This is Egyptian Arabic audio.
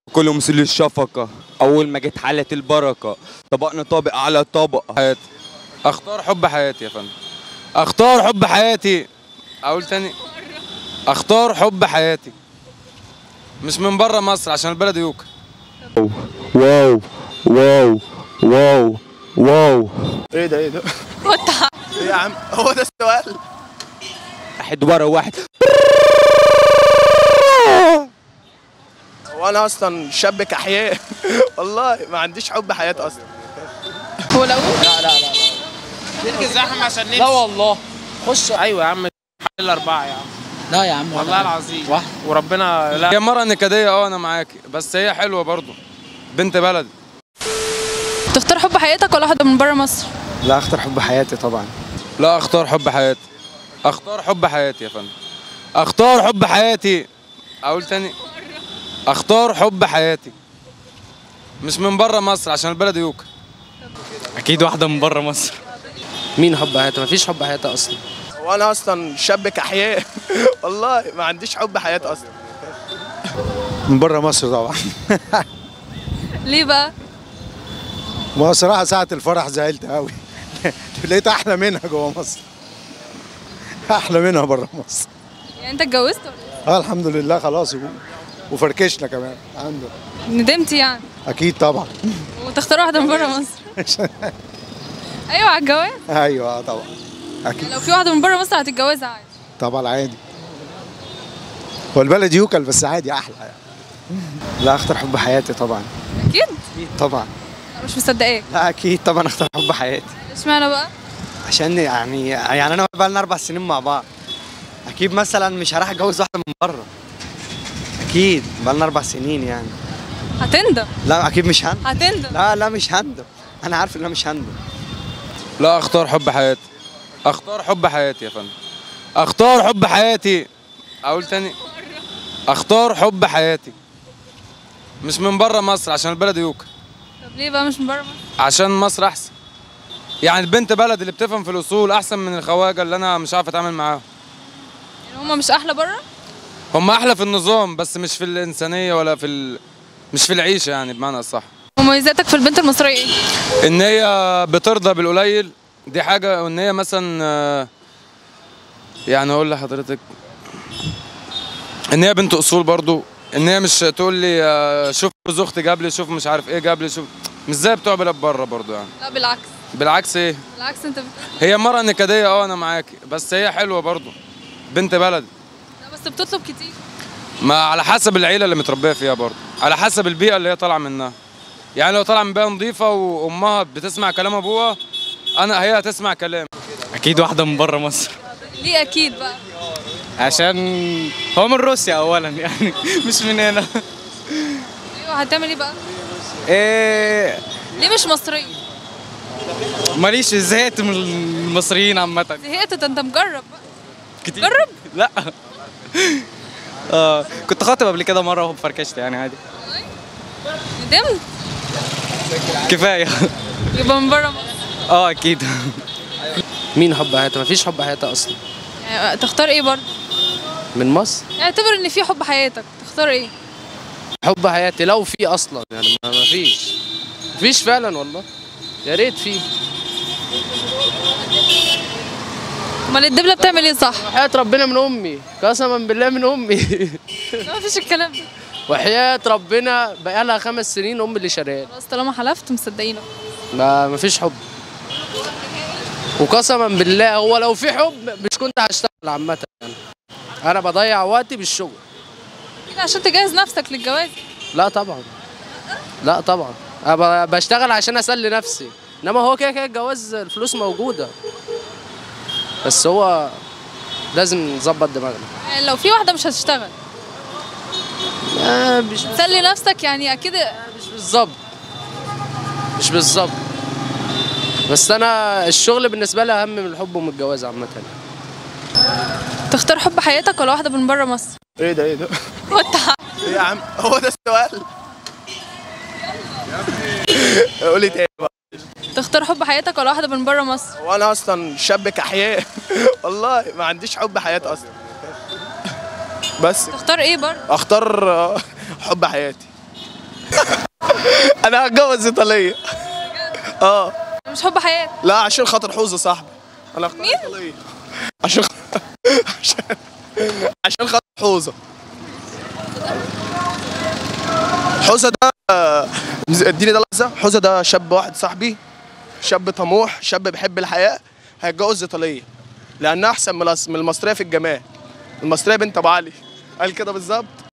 كله مثل الشفقة أول ما جت حالة البركة طبقنا طابق على طبق حياتي اختار حب حياتي يا فندم اختار حب حياتي اقول تاني اختار حب حياتي مش من بره مصر عشان البلد يوكل واو واو واو واو ايه ده ايه ده؟ ايه يا عم هو ده السؤال؟ واحد ورا واحد هو انا اصلا شاب كحياء والله ما عنديش حب حياة اصلا هو لو نركز زحمه عشان نمشي لا والله خش ايوه يا عم حل الاربعه يا عم لا يا عم والله العظيم واحد. وربنا لا هي مرة نكدية اه انا معاكي بس هي حلوة برضو بنت بلد تختار حب حياتك ولا واحدة من بره مصر؟ لا اختار حب حياتي طبعا لا اختار حب حياتي اختار حب حياتي يا فندم اختار حب حياتي اقول تاني اختار حب حياتي مش من بره مصر عشان البلد يوكل اكيد واحده من بره مصر مين حب حياتي مفيش حب حياتي اصلا هو انا اصلا شاب كحياء والله ما عنديش حب حياة اصلا من بره مصر طبعا ليه بقى؟ ما صراحه ساعه الفرح زعلت قوي لقيت احلى منها جوه مصر احلى منها بره مصر يعني انت اتجوزت ولا اه الحمد لله خلاص و- وفركشنا كمان الحمد لله ندمت يعني اكيد طبعا وتختار واحدة من بره مصر ايوه على الجواز ايوه آه طبعا اكيد لو في واحدة من بره مصر هتتجوزها عادي طبعا عادي هو البلد يوكل بس عادي احلى يعني لا اختار حب حياتي طبعا اكيد اكيد طبعا لا، مش مصدقاك لا اكيد طبعا اختار حب حياتي اشمعنى بقى؟ عشان يعني يعني انا بقى لنا اربع سنين مع بعض اكيد مثلا مش هروح اتجوز واحده من بره اكيد بقى لنا اربع سنين يعني هتندم لا اكيد مش هندم هتندم لا لا مش هندم انا عارف ان انا مش هندم لا اختار حب حياتي اختار حب حياتي يا فندم اختار حب حياتي اقول تاني اختار حب حياتي مش من بره مصر عشان البلد يوكل طب ليه بقى مش من بره مصر؟ عشان مصر احسن يعني البنت بلد اللي بتفهم في الاصول احسن من الخواجه اللي انا مش عارف اتعامل معاهم يعني هما مش احلى بره؟ هم احلى في النظام بس مش في الانسانيه ولا في ال... مش في العيشه يعني بمعنى اصح مميزاتك في البنت المصرية ايه؟ ان هي بترضى بالقليل دي حاجه وان هي مثلا آه، يعني اقول لحضرتك ان هي بنت اصول برضو ان هي مش تقول لي آه، شوف جوز اختي جاب لي شوف مش عارف ايه جاب لي شوف مش زي بتوع بلاد بره برضو يعني لا بالعكس بالعكس ايه بالعكس انت بت... هي مرة نكدية اه انا معاكي بس هي حلوة برضو بنت بلد لا بس بتطلب كتير ما على حسب العيلة اللي متربية فيها برضو على حسب البيئة اللي هي طالعة منها يعني لو طالعة من بيئة نظيفة وامها بتسمع كلام ابوها انا هي هتسمع كلام اكيد واحده من بره مصر ليه اكيد بقى؟ عشان هو من روسيا اولا يعني مش من هنا ايوه هتعمل ايه بقى؟ ايه ليه مش مصرية؟ ماليش زهقت من المصريين عامه زهقت ده انت مجرب بقى كتير جرب لا اه كنت خاطب قبل كده مره وفركشت يعني عادي ندمت كفايه يبقى من بره مصر اه اكيد مين حب حياتي مفيش حب حياتي اصلا يعني تختار ايه برضه؟ من مصر اعتبر ان في حب حياتك تختار ايه؟ حب حياتي لو في اصلا يعني ما مفيش مفيش فعلا والله يا ريت في امال الدبله بتعمل ايه صح؟ وحياة ربنا من امي قسما بالله من امي لا مفيش الكلام ده وحياة ربنا بقالها خمس سنين امي اللي شاريها خلاص طالما حلفت مصدقينك ما مفيش حب وقسما بالله هو لو في حب مش كنت هشتغل عامة يعني انا بضيع وقتي بالشغل كده عشان تجهز نفسك للجواز لا طبعا لا طبعا انا ب- بشتغل عشان اسلي نفسي انما هو كده كده الجواز الفلوس موجودة بس هو لازم نظبط دماغنا يعني لو في واحده مش هتشتغل آه مش تسلي نفسك يعني اكيد مش بالظبط مش بالظبط بس انا الشغل بالنسبه لي اهم من الحب ومن الجواز عامه تختار حب حياتك ولا واحده من بره مصر؟ ايه ده ايه ده؟ وانت ايه يا عم هو ده السؤال؟ قولي تاني بقى تختار حب حياتك ولا واحده من بره مصر؟ هو انا اصلا شاب كحياء والله ما عنديش حب حياة اصلا بس تختار ايه برضه؟ اختار آه، حب حياتي انا هتجوز ايطاليه اه مش حب حياتي لا عشان خاطر حوزه صاحبي انا اختار مين؟ ايطاليه عشان عشان عشان خاطر حوزه حوزه ده آه، اديني ده لحظه حوزه ده شاب واحد صاحبي شاب طموح شاب بيحب الحياه هيتجوز ايطاليه لانها احسن من الأس- من المصريه في الجمال المصريه بنت ابو علي قال كده بالظبط